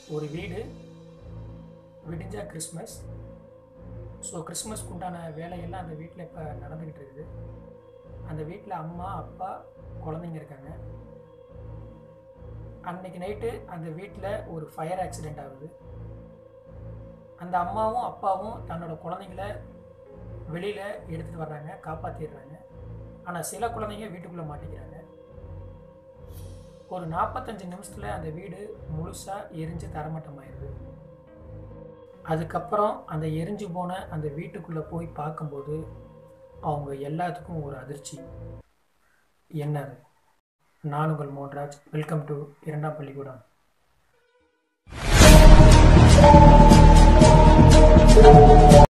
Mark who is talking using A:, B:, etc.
A: ஒரு வீடு விடிஞ்சா கிறிஸ்மஸ் ஸோ கிறிஸ்மஸ்க்கு உண்டான வேலையெல்லாம் அந்த வீட்டில் இப்போ நடந்துக்கிட்டு இருக்குது அந்த வீட்டில் அம்மா அப்பா குழந்தைங்க இருக்காங்க அன்னைக்கு நைட்டு அந்த வீட்டில் ஒரு ஃபயர் ஆக்சிடெண்ட் ஆகுது அந்த அம்மாவும் அப்பாவும் தன்னோட குழந்தைங்கள வெளியில் எடுத்துகிட்டு வர்றாங்க காப்பாற்றிடுறாங்க ஆனால் சில குழந்தைங்க வீட்டுக்குள்ளே மாட்டிக்கிறாங்க ஒரு நாற்பத்தஞ்சு நிமிஷத்தில் அந்த வீடு முழுசாக எரிஞ்சு தரமட்டமாயிருது அதுக்கப்புறம் அந்த எரிஞ்சு போன அந்த வீட்டுக்குள்ளே போய் பார்க்கும்போது அவங்க எல்லாத்துக்கும் ஒரு அதிர்ச்சி என்னது நான் உங்கள் மோன்ராஜ் வெல்கம் டு இரண்டாம் பள்ளிக்கூடம்